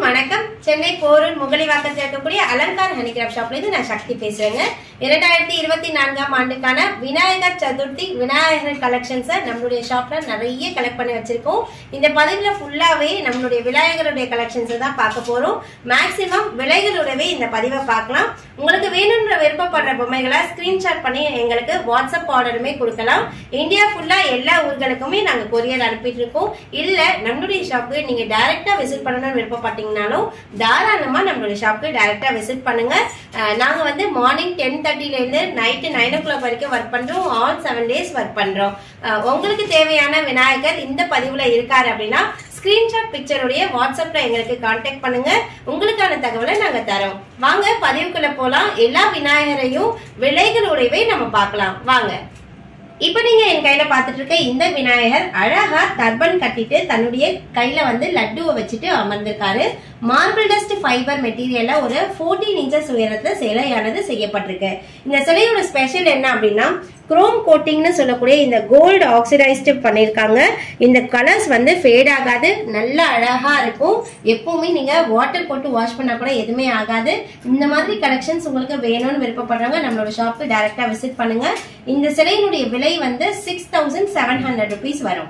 வணக்கம் சென்னை போரூர் முகலிவாக்கத்தில் இருக்கக்கூடிய அலங்கார் ஹனிகிராஃப்ட் ஷாப்ல இருந்து நான் சக்தி பேசுறேங்க இரண்டாயிரத்தி இருபத்தி நான்காம் ஆண்டுக்கான விநாயகர் சதுர்த்தி விநாயகர் கலெக்ஷன்ஸை நம்மளுடைய ஷாப்ல நிறைய கலெக்ட் பண்ணி வச்சிருக்கோம் இந்த பதிவுல ஃபுல்லாவே நம்மளுடைய விநாயகருடைய கலெக்ஷன்ஸ் தான் பார்க்க போறோம் மேக்சிமம் விலைகளோடவே இந்த பதிவை பார்க்கலாம் உங்களுக்கு வேணும்ன்ற விருப்பப்படுற பொம்மைகளை ஸ்கிரீன்ஷாட் பண்ணி எங்களுக்கு வாட்ஸ்அப் ஆர்டருமே கொடுக்கலாம் இந்தியா ஃபுல்லா எல்லா ஊர்களுக்குமே நாங்க கொரியர் அனுப்பிட்டு இருக்கோம் இல்ல நம்மளுடைய ஷாப்புக்கு நீங்க டைரக்டா விசிட் பண்ணணும்னு விருப்பப்பட்டீங்கனாலும் தாராளமா நம்மளுடைய ஷாப்புக்கு டைரக்டா விசிட் பண்ணுங்க அஹ் நாங்க வந்து மார்னிங் டென் தேர்ட்டில இருந்து நைட்டு நைன் ஓ கிளாக் வரைக்கும் ஒர்க் பண்றோம் ஆல் செவன் டேஸ் ஒர்க் பண்றோம் அஹ் உங்களுக்கு தேவையான விநாயகர் இந்த பதிவுல இருக்காரு அப்படின்னா ஸ்கிரீன்ஷாட் பிக்சருடைய வாட்ஸ்அப்ல எங்களுக்கு கான்டாக்ட் பண்ணுங்க உங்களுக்கான தகவலை நாங்க தரோம் வாங்க பதிவுக்குள்ள போலாம் எல்லா விநாயகரையும் விலைகளோடவே நம்ம பார்க்கலாம் வாங்க இப்ப நீங்க என் கையில பாத்துட்டு இருக்க இந்த விநாயகர் அழகா டர்பன் கட்டிட்டு தன்னுடைய கையில வந்து லட்டுவை வச்சுட்டு அமர்ந்திருக்காரு மார்பிள் டஸ்ட் ஃபைபர் மெட்டீரியல்ல ஒரு 14 இன்ச்சஸ் உயரத்துல சிலையானது செய்யப்பட்டிருக்கு இந்த சிலையோட ஸ்பெஷல் என்ன அப்படின்னா குரோம் கோட்டிங்னு சொல்லக்கூடிய இந்த கோல்டு ஆக்சிடைஸ்டு பண்ணியிருக்காங்க இந்த கலர்ஸ் வந்து ஃபேட் ஆகாது நல்ல அழகா இருக்கும் எப்பவுமே நீங்க வாட்டர் போட்டு வாஷ் பண்ணா கூட எதுவுமே ஆகாது இந்த மாதிரி கலெக்ஷன்ஸ் உங்களுக்கு வேணும்னு விருப்பப்படுறவங்க நம்மளோட ஷாப்புக்கு டைரக்டா விசிட் பண்ணுங்க இந்த சிலையினுடைய விலை வந்து six thousand seven hundred rupees வரும்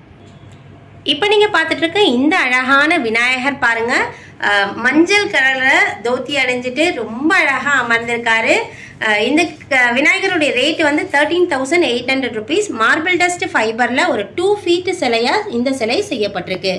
இப்போ நீங்க பார்த்துட்டு இருக்க இந்த அழகான விநாயகர் பாருங்க அஹ், மஞ்சள் கலர்ல தோத்தி அடைஞ்சிட்டு ரொம்ப அழகா அமர்ந்திருக்காரு அஹ், இந்த க- விநாயகருடைய ரேட் வந்து thirteen thousand eight hundred rupees marble dust ஃபைபர்ல ஒரு டூ ஃபீட் சிலையா இந்த சிலை செய்யப்பட்டிருக்கு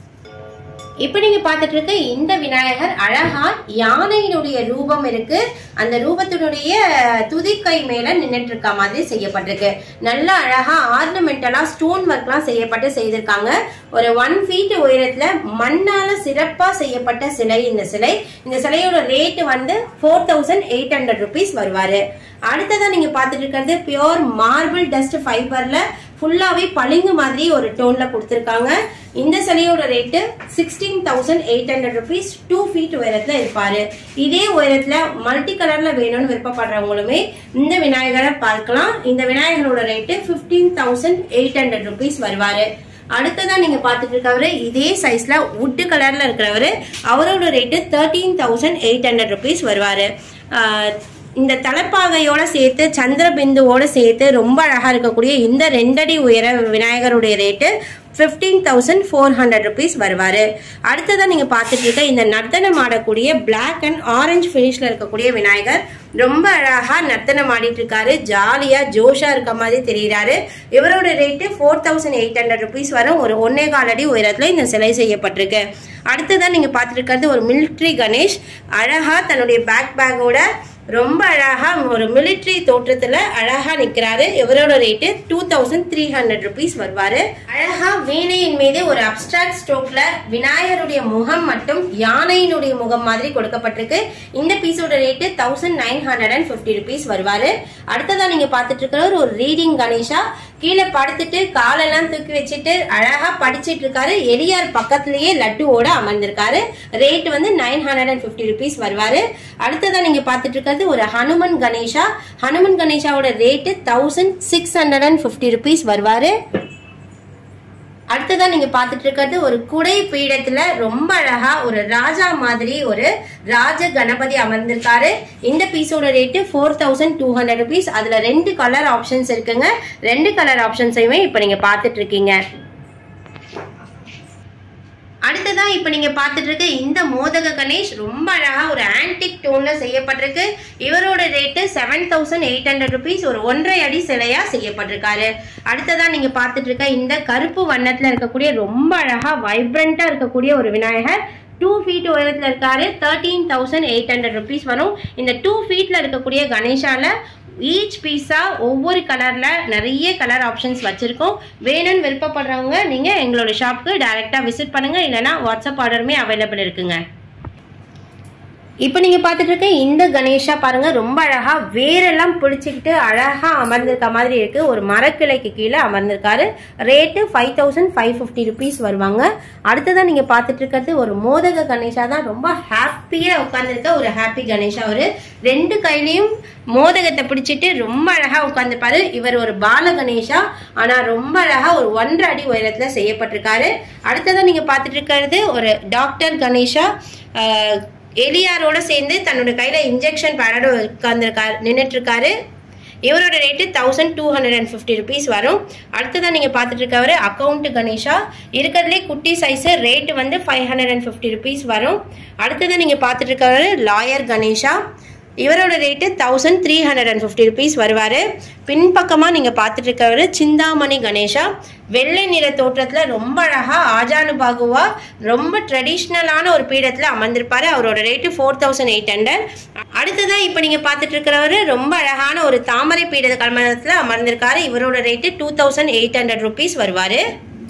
இப்போ நீங்க பார்த்துட்டு இருக்க இந்த விநாயகர் அழகா யானையினுடைய ரூபம் இருக்கு அந்த ரூபத்தினுடைய துதிக்கை மேல நின்னுட்டு இருக்க மாதிரி செய்யப்பட்டிருக்கு நல்ல அழகா ஆர்னமெண்டலா ஸ்டோன் ஒர்க்லாம் செய்யப்பட்டு செய்திருக்காங்க ஒரு ஒன் ஃபீட் உயரத்துல மண்ணால சிறப்பா செய்யப்பட்ட சிலை இந்த சிலை இந்த சிலையோட ரேட் வந்து four thousand eight hundred rupees வருவாரு அடுத்ததா நீங்க பார்த்துட்டு இருக்கிறது பியோர் மார்பிள் டஸ்ட் ஃபைபர்ல ஃபுல்லாவே பளிங்கு மாதிரி ஒரு டோன்ல கொடுத்திருக்காங்க இந்த சிலையோட rate sixteen thousand eight hundred rupees two feet உயரத்துல இருப்பாரு இதே உயரத்துல மல்டி கலர்ல வேணும்னு விருப்பப்படுறவங்களுமே இந்த விநாயகரை பார்க்கலாம் இந்த விநாயகரோட rate fifteen thousand eight hundred rupees வருவாரு அடுத்ததா நீங்க பாத்துட்டு இருக்கவரு இதே சைஸ்ல wood கலர்ல இருக்கிறவரு அவரோட rate thirteen thousand eight hundred rupees வருவாரு ஆஹ் இந்த தலைப்பாகையோட சேர்த்து சந்திர பிந்துவோட சேர்த்து ரொம்ப அழகா இருக்கக்கூடிய இந்த ரெண்டடி உயர விநாயகருடைய rate fifteen thousand four hundred rupees வருவாரு அடுத்ததான் நீங்க பார்த்துட்டு இருக்க இந்த நர்த்தனம் ஆடக்கூடிய பிளாக் அண்ட் ஆரஞ்சு ஃபினிஷ்ல இருக்கக்கூடிய விநாயகர் ரொம்ப அழகா நர்த்தனம் ஆடிட்டு இருக்காரு ஜாலியா ஜோஷா இருக்க மாதிரி தெரியுறாரு இவரோட rate four thousand eight hundred rupees வரும் ஒரு ஒன்னே கால் அடி உயரத்துல இந்த சிலை செய்யப்பட்டிருக்கு அடுத்ததான் நீங்க பார்த்துட்டு இருக்கிறது ஒரு மிலிட்ரி கணேஷ் அழகா தன்னுடைய பேக் பேக்கோட ரொம்ப அழகா ஒரு மிலிட்ரி தோற்றத்துல அழகா நிக்கிறாரு இவரோட rate two thousand three hundred rupees வருவாரு அழகா வீணையின் மீது ஒரு அப்டிராக்ட் ஸ்ட்ரோக்ல விநாயகருடைய முகம் மட்டும் யானையினுடைய முகம் மாதிரி கொடுக்கப்பட்டிருக்கு இந்த பீஸோட rate thousand nine hundred and fifty rupees வருவாரு அடுத்ததா நீங்க பாத்துட்டு இருக்கிற ஒரு ரீடிங் கணேஷா கீழே படுத்துட்டு காலெல்லாம் தூக்கி வச்சுட்டு அழகா படிச்சிட்டு இருக்காரு எலியார் பக்கத்திலேயே லட்டுவோட அமர்ந்திருக்காரு ரேட் வந்து nine hundred and fifty rupees வருவாரு அடுத்ததா நீங்க பாத்துட்டு இருக்கிறது ஒரு ஹனுமன் கணேஷா ஹனுமன் கணேஷாவோட rate thousand six hundred and fifty rupees வருவாரு அடுத்ததா நீங்க பாத்துட்டு இருக்கிறது ஒரு குடை பீடத்துல ரொம்ப அழகா ஒரு ராஜா மாதிரி ஒரு ராஜ கணபதி அமர்ந்திருக்காரு இந்த பீஸோட rate four thousand two hundred rupees அதுல ரெண்டு கலர் ஆப்ஷன்ஸ் இருக்குங்க ரெண்டு கலர் ஆப்ஷன்ஸையுமே இப்ப நீங்க பாத்துட்டு இருக்கீங்க அடுத்ததா இப்ப நீங்க பார்த்துட்டு இருக்க இந்த மோதக கணேஷ் ரொம்ப அழகா ஒரு ஆன்டிக் டோன்ல செய்யப்பட்டிருக்கு இவரோட rate seven thousand eight hundred rupees ஒரு ஒன்றரை அடி சிலையா செய்யப்பட்டிருக்காரு அடுத்ததா நீங்க பார்த்துட்டு இருக்க இந்த கருப்பு வண்ணத்துல இருக்கக்கூடிய ரொம்ப அழகா வைப்ரண்டா இருக்கக்கூடிய ஒரு விநாயகர் டூ ஃபீட் உயரத்தில் இருக்காரு thirteen thousand eight hundred rupees வரும் இந்த டூ ஃபீட்டில் இருக்கக்கூடிய கணேஷால ஈச் பீஸா ஒவ்வொரு கலர்ல நிறைய கலர் ஆப்ஷன்ஸ் வச்சிருக்கோம் வேணும்னு விருப்பப்படுறவங்க நீங்க எங்களோட ஷாப்க்கு டைரக்டா விசிட் பண்ணுங்க இல்லைன்னா வாட்ஸ்அப் ஆர்டருமே அவைலபிள் இருக்குங்க இப்போ நீங்க பார்த்துட்டு இருக்க இந்த கணேஷா பாருங்க ரொம்ப அழகா வேரெல்லாம் பிடிச்சிக்கிட்டு அழகா அமர்ந்திருக்க மாதிரி இருக்கு ஒரு மரக்கிளைக்கு கீழே அமர்ந்திருக்காரு rate five thousand five fifty rupees வருவாங்க அடுத்ததான் நீங்க பார்த்துட்டு இருக்கிறது ஒரு மோதக கணேஷா தான் ரொம்ப ஹாப்பியா உட்கார்ந்துருக்க ஒரு ஹாப்பி கணேஷா ஒரு ரெண்டு கையிலையும் மோதகத்தை பிடிச்சிட்டு ரொம்ப அழகா உட்கார்ந்துருப்பாரு இவர் ஒரு பால கணேஷா ஆனா ரொம்ப அழகா ஒரு ஒன்றரை அடி உயரத்துல செய்யப்பட்டிருக்காரு அடுத்ததான் நீங்க பார்த்துட்டு இருக்கிறது ஒரு டாக்டர் கணேஷா ஆஹ், எலியாரோட சேர்ந்து தன்னோட கையில இன்ஜெக்ஷன் பேடோட உட்கார்ந்துருக்காரு நின்றுட்டு இருக்காரு இவரோட rate thousand two hundred and fifty rupees வரும் அடுத்ததான் நீங்கள் பார்த்துட்டு இருக்கவர் அக்கௌண்ட் கணேஷா இருக்கிறதுலே குட்டி சைஸு ரேட்டு வந்து five hundred and fifty rupees வரும் அடுத்ததான் நீங்கள் பார்த்துட்டு இருக்கவர் லாயர் கணேஷா இவரோட rate thousand three hundred and fifty rupees வருவார் பின்பக்கமாக நீங்கள் பார்த்துட்டு இருக்கவர் சிந்தாமணி கணேஷா வெள்ளை நிற தோற்றத்தில் ரொம்ப அழகாக ஆஜானு பாகுவா ரொம்ப ட்ரெடிஷ்னலான ஒரு பீடத்தில் அமர்ந்திருப்பாரு அவரோட rate four thousand eight hundred அடுத்ததான் இப்போ நீங்கள் பார்த்துட்டு இருக்கிறவர் ரொம்ப அழகான ஒரு தாமரை பீட கல்மணத்தில் அமர்ந்திருக்காரு இவரோட rate two thousand eight hundred rupees வருவார்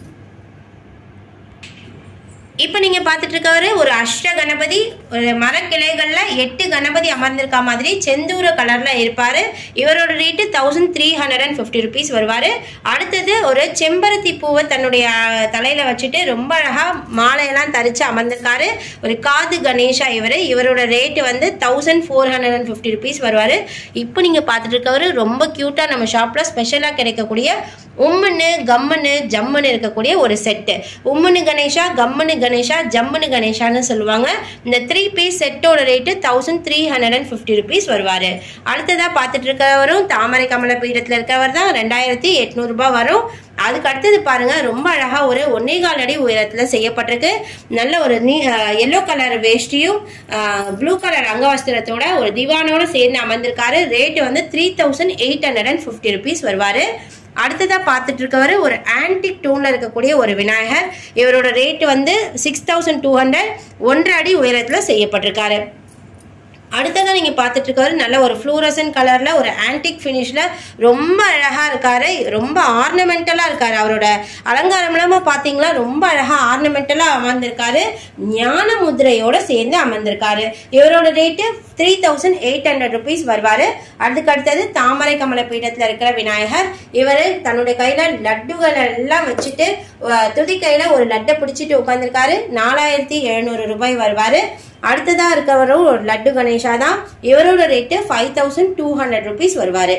இப்போ நீங்க பார்த்துட்டு இருக்கவரு ஒரு அஷ்ட கணபதி ஒரு மரக்கிளைகள்ல எட்டு கணபதி அமர்ந்திருக்க மாதிரி செந்தூர கலர்ல இருப்பாரு இவரோட rate thousand three hundred and fifty rupees வருவாரு அடுத்தது ஒரு செம்பருத்தி பூவை தன்னுடைய அஹ், தலையில வச்சுட்டு ரொம்ப அழகா மாலையெல்லாம் தரிச்சு அமர்ந்திருக்காரு ஒரு காது கணேஷா இவர் இவரோட ரேட்டு வந்து thousand four hundred and fifty rupees வருவாரு இப்போ நீங்க பார்த்துட்டு இருக்கவரு ரொம்ப கியூட்டா நம்ம ஷாப்ல ஸ்பெஷலா கிடைக்கக்கூடிய உம்முன்னு கம்முன்னு ஜம்முன்னு இருக்கக்கூடிய ஒரு செட்டு உம்முன்னு கணேஷா கம்முன்னு கணேஷா ஜம்முன்னு கணேஷான்னு சொல்லுவாங்க இந்த த்ரீ பீஸ் செட்டோட rate thousand three hundred and fifty rupees வருவார் அடுத்ததாக பார்த்துட்டு இருக்கவரும் தாமரை கமல பீடத்தில் இருக்கவர் தான் ரெண்டாயிரத்தி எட்நூறுபா வரும் அதுக்கு அடுத்தது பாருங்க ரொம்ப அழகா ஒரு ஒன்னே கால் அடி உயரத்துல செய்யப்பட்டிருக்கு நல்ல ஒரு நீ எல்லோ கலர் வேஷ்டியும் ப்ளூ கலர் அங்கவஸ்திரத்தோட ஒரு திவானோட சேர்ந்து அமர்ந்திருக்காரு ரேட்டு வந்து three thousand eight hundred and fifty rupees வருவாரு அடுத்ததா பார்த்துட்டு இருக்கவர் ஒரு ஆன்டிக் டூன்ல இருக்கக்கூடிய ஒரு விநாயகர் இவரோட ரேட் வந்து சிக்ஸ் தௌசண்ட் டூ ஹண்ட்ரட் ஒன்றரை அடி உயரத்துல செய்யப்பட்டிருக்காரு அடுத்ததான் நீங்க பார்த்துட்டு இருக்கவர் நல்ல ஒரு ஃப்ளூரசன் கலர்ல ஒரு ஆன்டிக் ஃபினிஷ்ல ரொம்ப அழகா இருக்காரு ரொம்ப ஆர்னமெண்டலா இருக்காரு அவரோட அலங்காரம் இல்லாம பாத்தீங்களா ரொம்ப அழகா ஆர்னமெண்டலா அமர்ந்திருக்காரு ஞான முதிரையோட சேர்ந்து அமர்ந்திருக்காரு இவரோட rate three thousand eight hundred rupees வருவாரு அதுக்கு அடுத்தது தாமரை கமல பீடத்துல இருக்கிற விநாயகர் இவர் தன்னுடைய கையில லட்டுகள் எல்லாம் வச்சுட்டு அஹ், துதி கையில ஒரு லட்டை பிடிச்சிட்டு உட்கார்ந்திருக்காரு நாலாயிரத்தி எழுநூறு ரூபாய் வருவாரு அடுத்ததா இருக்கவரும் ஒரு லட்டு கணேஷா தான் இவரோட rate five thousand two hundred rupees வருவாரு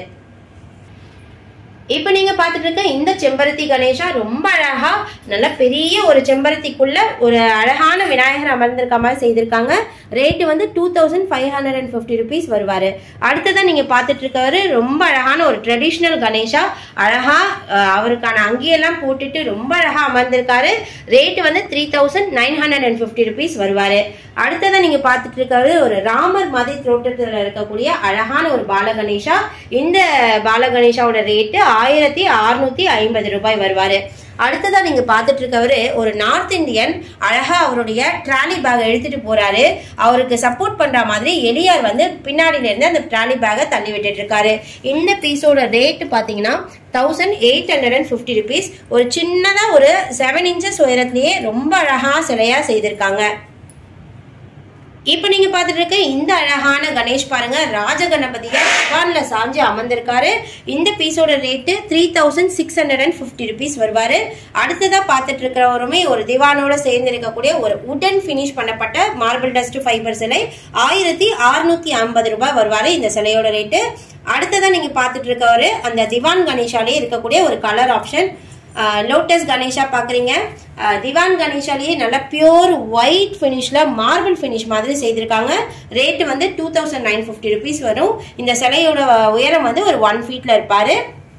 இப்போ நீங்க பார்த்துட்டு இருக்க இந்த செம்பருத்தி கணேஷா ரொம்ப அழகா நல்ல பெரிய ஒரு செம்பருத்திக்குள்ள ஒரு அழகான விநாயகர் அமர்ந்திருக்க மாதிரி செய்திருக்காங்க ரேட்டு வந்து two thousand five hundred and fifty rupees வருவாரு அடுத்ததான் நீங்க பார்த்துட்டு இருக்கவரு ரொம்ப அழகான ஒரு ட்ரெடிஷ்னல் கணேஷா அழகா அஹ், அவருக்கான அங்கியெல்லாம் போட்டுட்டு ரொம்ப அழகா அமர்ந்திருக்காரு ரேட்டு வந்து three thousand nine hundred and fifty rupees வருவாரு அடுத்ததான் நீங்க பார்த்துட்டு இருக்கிறது ஒரு ராமர் மாதிரி தோற்றத்தில் இருக்கக்கூடிய அழகான ஒரு பாலகணேஷா இந்த பாலகணேஷாவோட ரேட்டு ஆயிரத்தி அறுநூத்தி ஐம்பது ரூபாய் வருவாரு அடுத்ததா நீங்க பார்த்துட்டு இருக்கவரு ஒரு நார்த் இந்தியன் அழகா அவருடைய ட்ராலி பேக் எடுத்துட்டு போறாரு அவருக்கு சப்போர்ட் பண்ற மாதிரி எலியார் வந்து பின்னாடில இருந்து அந்த ட்ராலி பேக்கை தள்ளி விட்டுட்டு இருக்காரு இந்த பீஸோட ரேட் பாத்தீங்கன்னா thousand eight hundred and fifty rupees ஒரு சின்னதா ஒரு செவன் இன்ச்சஸ் உயரத்திலேயே ரொம்ப அழகா சிலையா செய்திருக்காங்க இப்போ நீங்க பார்த்துட்டு இருக்க இந்த அழகான கணேஷ் பாருங்க ராஜ கணபதியா திவான்ல சாஞ்சு அமர்ந்திருக்காரு இந்த பீஸோட rate three thousand six hundred and fifty rupees வருவாரு அடுத்ததா பார்த்துட்டு இருக்கிறவருமே ஒரு திவானோட சேர்ந்து இருக்கக்கூடிய ஒரு உடன் ஃபினிஷ் பண்ணப்பட்ட மார்பிள் டஸ்ட் ஃபைபர் சிலை ஆயிரத்தி அறுநூத்தி ஐம்பது ரூபாய் வருவாரு இந்த சிலையோட ரேட்டு அடுத்ததா நீங்க பார்த்துட்டு இருக்கவரு அந்த திவான் கணேஷாலே இருக்கக்கூடிய ஒரு கலர் ஆப்ஷன் லோட்டஸ் கணேஷா பாக்குறீங்க அஹ், திவான் கணேஷாலேயே நல்ல பியூர் ஒயிட் ஃபினிஷ்ல மார்பிள் ஃபினிஷ் மாதிரி செய்திருக்காங்க ரேட்டு வந்து two thousand nine fifty rupees வரும் இந்த சிலையோட உயரம் வந்து ஒரு ஒன் ஃபீட்ல இருப்பாரு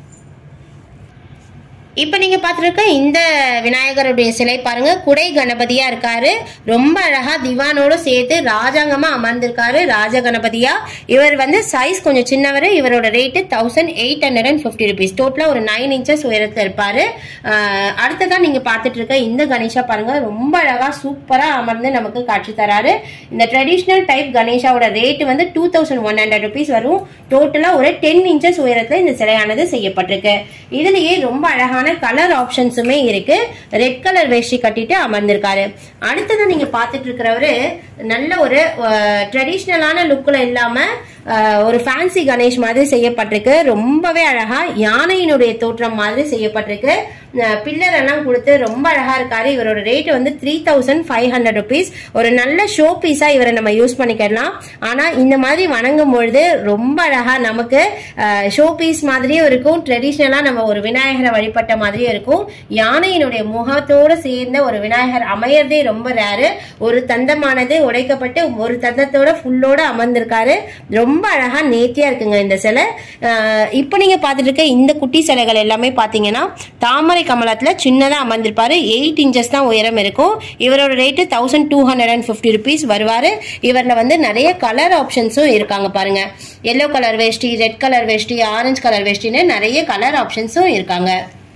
இப்போ நீங்க பார்த்துருக்க இந்த விநாயகருடைய சிலை பாருங்க குடை கணபதியா இருக்காரு ரொம்ப அழகா திவானோட சேர்த்து ராஜாங்கமா அமர்ந்திருக்காரு ராஜ கணபதியா இவர் வந்து சைஸ் கொஞ்சம் சின்னவர் இவரோட rate thousand eight hundred and fifty rupees டோட்டலா ஒரு நைன் இன்ச்சஸ் உயரத்துல இருப்பாரு ஆஹ் அடுத்ததா நீங்க பார்த்துட்டு இருக்க இந்த கணேஷா பாருங்க ரொம்ப அழகா சூப்பரா அமர்ந்து நமக்கு காட்சி தராரு இந்த ட்ரெடிஷ்னல் டைப் கணேஷாவோட ரேட் வந்து two thousand one hundred rupees வரும் டோட்டலா ஒரு டென் இன்ச்சஸ் உயரத்துல இந்த சிலையானது செய்யப்பட்டிருக்கு இதுலயே ரொம்ப அழகான அழகான கலர் ஆப்ஷன்ஸுமே இருக்கு ரெட் கலர் வேஷ்டி கட்டிட்டு அமர்ந்திருக்காரு அடுத்தது நீங்க பார்த்துட்டு இருக்கிறவரு நல்ல ஒரு ட்ரெடிஷ்னலான லுக்ல இல்லாம அஹ், ஒரு ஃபேன்சி கணேஷ் மாதிரி செய்யப்பட்டிருக்கு ரொம்பவே அழகா யானையினுடைய தோற்றம் மாதிரி செய்யப்பட்டிருக்கு பில்லர் எல்லாம் கொடுத்து ரொம்ப அழகா இருக்காரு இவரோட ரேட் வந்து three thousand five hundred rupees ஒரு நல்ல ஷோ பீஸா இவரை நம்ம யூஸ் பண்ணிக்கலாம் ஆனா இந்த மாதிரி வணங்கும் பொழுது ரொம்ப அழகா நமக்கு ஷோ பீஸ் மாதிரியும் இருக்கும் ட்ரெடிஷ்னலா நம்ம ஒரு விநாயகரை வழிபட்ட மாதிரியும் இருக்கும் யானையினுடைய முகத்தோடு சேர்ந்த ஒரு விநாயகர் அமையறதே ரொம்ப ரேரு ஒரு தந்தமானது உடைக்கப்பட்டு ஒரு தந்தத்தோட ஃபுல்லோட அமர்ந்திருக்காரு ரொம்ப அழகா நேர்த்தியா இருக்குங்க இந்த சிலை அஹ் இப்போ நீங்க பார்த்துட்டு இருக்க இந்த குட்டி சிலைகள் எல்லாமே பாத்தீங்கன்னா தாமரை கமலத்துல சின்னதா அமர்ந்திருப்பாரு எயிட் இன்ச்சஸ் தான் உயரம் இருக்கும் இவரோட rate thousand two hundred and fifty rupees வருவாரு இவரில் வந்து நிறைய கலர் ஆப்ஷன்ஸும் இருக்காங்க பாருங்க எல்லோ கலர் வேஷ்டி ரெட் கலர் வேஷ்டி ஆரஞ்சு கலர் வேஷ்டின்னு நிறைய கலர் ஆப்ஷன்ஸும் இருக்காங்க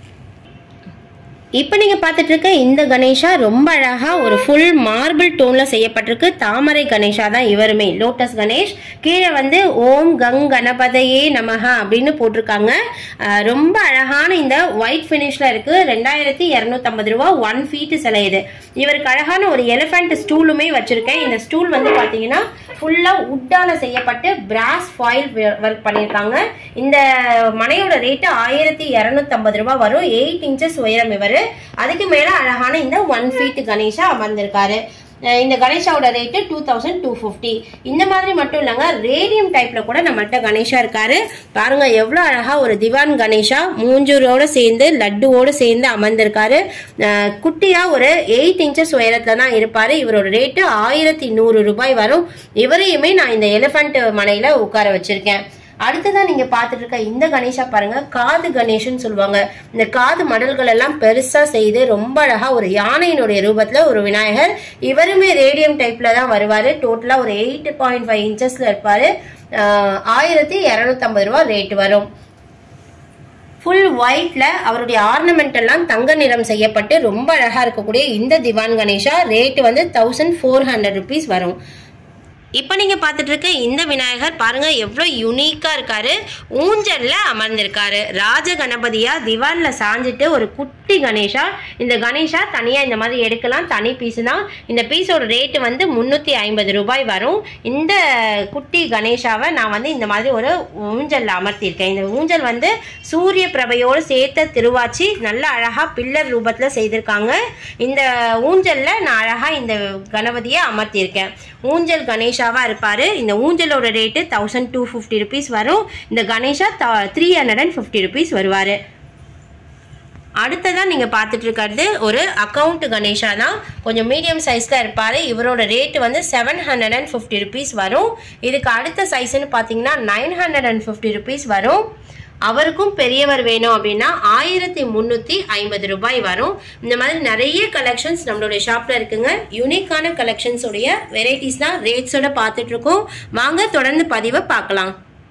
இப்போ நீங்க பார்த்துட்டு இருக்க இந்த கணேஷா ரொம்ப அழகா ஒரு ஃபுல் மார்பிள் டோன்ல செய்யப்பட்டிருக்கு தாமரை கணேஷா தான் இவருமே லோட்டஸ் கணேஷ் கீழே வந்து ஓம் கங் கணபதையே நமஹ அப்படின்னு போட்டிருக்காங்க அஹ் ரொம்ப அழகான இந்த ஒயிட் ஃபினிஷ்ல இருக்கு ரெண்டாயிரத்தி இரநூத்தம்பது ரூபா ஒன் ஃபீட் சிலை இது இவருக்கு அழகான ஒரு எலிஃபென்ட் ஸ்டூலுமே வச்சிருக்கேன் இந்த ஸ்டூல் வந்து பாத்தீங்கன்னா ஃபுல்லா உட்டால செய்யப்பட்டு பிராஸ் ஃபாயில் ஒர்க் பண்ணியிருக்காங்க இந்த மனையோட ரேட்டு ஆயிரத்தி இரநூத்தம்பது ரூபாய் வரும் எயிட் இன்ச்சஸ் உயரம் இவர் அதுக்கு மேல அழகான இந்த ஒன் ஃபீட் கணேஷா அமர்ந்திருக்காரு அஹ் இந்த கணேஷாவோட rate two thousand two fifty இந்த மாதிரி மட்டும் இல்லைங்க ரேடியம் டைப்ல கூட நம்மள்ட்ட கணேஷா இருக்காரு பாருங்க எவ்வளவு அழகா ஒரு திவான் கணேஷா மூஞ்சூரோட சேர்ந்து லட்டுவோட சேர்ந்து அமர்ந்திருக்காரு அஹ் குட்டியா ஒரு எயிட் இன்ச்சஸ் உயரத்துல தான் இருப்பாரு இவரோட ரேட்டு ஆயிரத்தி நூறு ரூபாய் வரும் இவரையுமே நான் இந்த எலிஃபண்ட் மனையில உட்கார வச்சிருக்கேன் அடுத்ததான் நீங்க பார்த்துட்டு இருக்க இந்த கணேஷா பாருங்க காது கணேஷ்னு சொல்லுவாங்க இந்த காது மடல்கள் எல்லாம் பெருசா செய்து ரொம்ப அழகா ஒரு யானையினுடைய ரூபத்துல ஒரு விநாயகர் இவருமே ரேடியம் டைப்ல தான் வருவாரு டோட்டலா ஒரு எயிட் பாயிண்ட் ஃபைவ் இன்ச்சஸ்ல இருப்பாரு ஆஹ் ஆயிரத்தி இரநூத்தம்பது ரூபா ரேட் வரும் ஃபுல் ஒயிட்ல அவருடைய ஆர்னமெண்ட் எல்லாம் தங்க நிறம் செய்யப்பட்டு ரொம்ப அழகா இருக்கக்கூடிய இந்த திவான் கணேஷா ரேட் வந்து தௌசண்ட் ஃபோர் ஹண்ட்ரட் ருபீஸ் வரும் இப்போ நீங்க பார்த்துட்டு இருக்க இந்த விநாயகர் பாருங்க எவ்வளோ யூனிக்கா இருக்காரு ஊஞ்சல்ல அமர்ந்திருக்காரு ராஜ கணபதியா திவான்ல சாஞ்சிட்டு ஒரு குட்டி கணேஷா இந்த கணேஷா தனியா இந்த மாதிரி எடுக்கலாம் தனி பீஸ் தான் இந்த பீஸோட ரேட்டு வந்து முந்நூற்றி ஐம்பது ரூபாய் வரும் இந்த குட்டி கணேஷாவை நான் வந்து இந்த மாதிரி ஒரு ஊஞ்சல்ல அமர்த்தியிருக்கேன் இந்த ஊஞ்சல் வந்து சூரிய பிரபையோடு சேர்த்த திருவாச்சி நல்ல அழகா பில்லர் ரூபத்துல செய்திருக்காங்க இந்த ஊஞ்சல்ல நான் அழகா இந்த கணபதியை அமர்த்தியிருக்கேன் ஊஞ்சல் கணேஷாவா இருப்பாரு இந்த ஊஞ்சலோட rate thousand two fifty rupees வரும் இந்த Ganesha three hundred and fifty rupees வருவாரு அடுத்ததான் நீங்கள் பார்த்துட்டு இருக்கிறது ஒரு அக்கவுண்ட் கணேஷா தான் கொஞ்சம் மீடியம் சைஸில் இருப்பார் இவரோட ரேட்டு வந்து seven hundred and fifty rupees வரும் இதுக்கு அடுத்த சைஸ்னு பார்த்தீங்கன்னா nine hundred and fifty rupees வரும் அவருக்கும் பெரியவர் வேணும் அப்படின்னா ஆயிரத்தி முந்நூற்றி ஐம்பது ரூபாய் வரும் இந்த மாதிரி நிறைய கலெக்ஷன்ஸ் நம்மளுடைய ஷாப்பில் இருக்குங்க யூனிக்கான கலெக்ஷன்ஸோடைய வெரைட்டிஸ் தான் ரேட்ஸோட பார்த்துட்டு இருக்கோம் வாங்க தொடர்ந்து பதிவை பார்க்கலாம்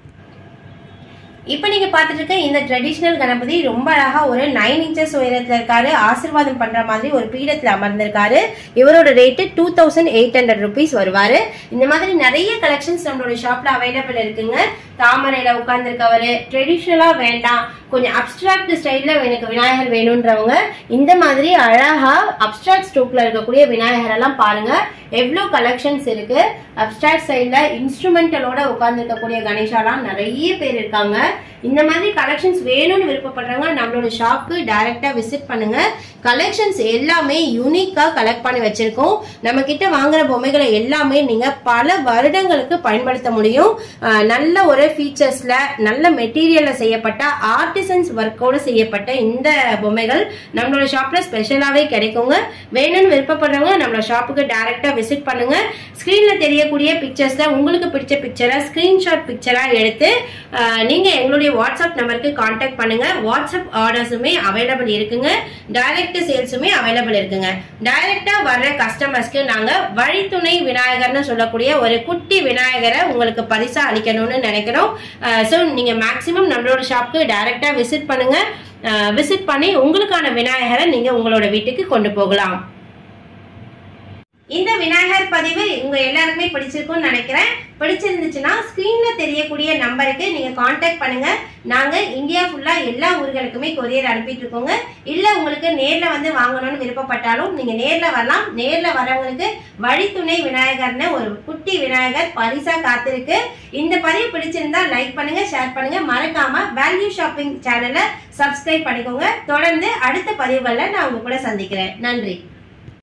இப்போ நீங்க பார்த்துட்டு இருக்க இந்த ட்ரெடிஷ்னல் கணபதி ரொம்ப அழகா ஒரு நைன் இன்ச்சஸ் உயரத்துல இருக்காரு ஆசீர்வாதம் பண்ற மாதிரி ஒரு பீடத்துல அமர்ந்திருக்காரு இவரோட rate two thousand eight hundred rupees வருவாரு இந்த மாதிரி நிறைய கலெக்ஷன்ஸ் நம்மளோட ஷாப்ல அவைலபிள் இருக்குங்க தாமரையில உட்கார்ந்துருக்கவரு ட்ரெடிஷ்னலா வேண்டாம் கொஞ்சம் அப்டிராக்ட் ஸ்டைல்ல எனக்கு விநாயகர் வேணும்ன்றவங்க இந்த மாதிரி அழகா அப்டிராக்ட் ஸ்டோக்ல இருக்கக்கூடிய விநாயகர் எல்லாம் பாருங்க எவ்வளோ கலெக்ஷன்ஸ் இருக்கு அப்டிராக்ட் ஸ்டைல்ல இன்ஸ்ட்ருமெண்டலோட உட்கார்ந்துருக்கக்கூடிய கணேஷாலாம் நிறைய பேர் இருக்காங்க இந்த மாதிரி கலெக்ஷன்ஸ் வேணும்னு விருப்பப்படுறவங்க நம்மளோட ஷாப்க்கு டைரக்டா விசிட் பண்ணுங்க கலெக்ஷன்ஸ் எல்லாமே யூனிக்கா கலெக்ட் பண்ணி வச்சிருக்கோம் நம்ம கிட்ட வாங்குற பொம்மைகளை எல்லாமே நீங்க பல வருடங்களுக்கு பயன்படுத்த முடியும் அஹ் நல்ல ஒரு ஃபீச்சர்ஸ்ல நல்ல மெட்டீரியல்ல செய்யப்பட்ட ஆர்டிசன்ஸ் ஒர்க்கோட செய்யப்பட்ட இந்த பொம்மைகள் நம்மளோட ஷாப்ல ஸ்பெஷலாவே கிடைக்குங்க வேணும்னு விருப்பப்படுறவங்க நம்மளோட ஷாப்புக்கு டைரக்டா விசிட் பண்ணுங்க ஸ்கிரீன்ல தெரியக்கூடிய பிக்சர்ஸ்ல உங்களுக்கு பிடிச்ச பிக்சரை ஸ்கிரீன்ஷாட் பிக்சரா எடுத்து அஹ், நீங்க எங்களுடைய வாட்ஸ்அப் நம்பருக்கு காண்டாக்ட் பண்ணுங்க வாட்ஸ்அப் ஆர்டர்ஸுமே அவைலபிள் இருக்குங்க டைரக்ட் சேல்ஸுமே அவைலபிள் இருக்குங்க டைரக்டா வர்ற கஸ்டமர்ஸ்க்கு நாங்க வழித்துணை விநாயகர்னு சொல்லக்கூடிய ஒரு குட்டி விநாயகரை உங்களுக்கு பரிசா அளிக்கணும்னு நினைக்கிறோம் ஸோ நீங்க மேக்சிமம் நம்மளோட ஷாப்க்கு டைரக்டா விசிட் பண்ணுங்க விசிட் பண்ணி உங்களுக்கான விநாயகரை நீங்க உங்களோட வீட்டுக்கு கொண்டு போகலாம் இந்த விநாயகர் பதிவு உங்க எல்லாருக்குமே பிடிச்சிருக்கும்னு நினைக்கிறேன் பிடிச்சிருந்துச்சுன்னா ஸ்கிரீன்ல தெரியக்கூடிய நம்பருக்கு நீங்க காண்டாக்ட் பண்ணுங்க நாங்க இந்தியா ஃபுல்லா எல்லா ஊர்களுக்குமே கொரியர் அனுப்பிட்டு இருக்கோங்க இல்ல உங்களுக்கு நேர்ல வந்து வாங்கணும்னு விருப்பப்பட்டாலும் நீங்க நேர்ல வரலாம் நேர்ல வரவங்களுக்கு வழித்துணை விநாயகர்னு ஒரு குட்டி விநாயகர் பரிசா காத்திருக்கு இந்த பதிவு பிடிச்சிருந்தா லைக் பண்ணுங்க ஷேர் பண்ணுங்க மறக்காம வேல்யூ ஷாப்பிங் சேனலை சப்ஸ்கிரைப் பண்ணிக்கோங்க தொடர்ந்து அடுத்த பதிவுகளில் நான் உங்க கூட சந்திக்கிறேன் நன்றி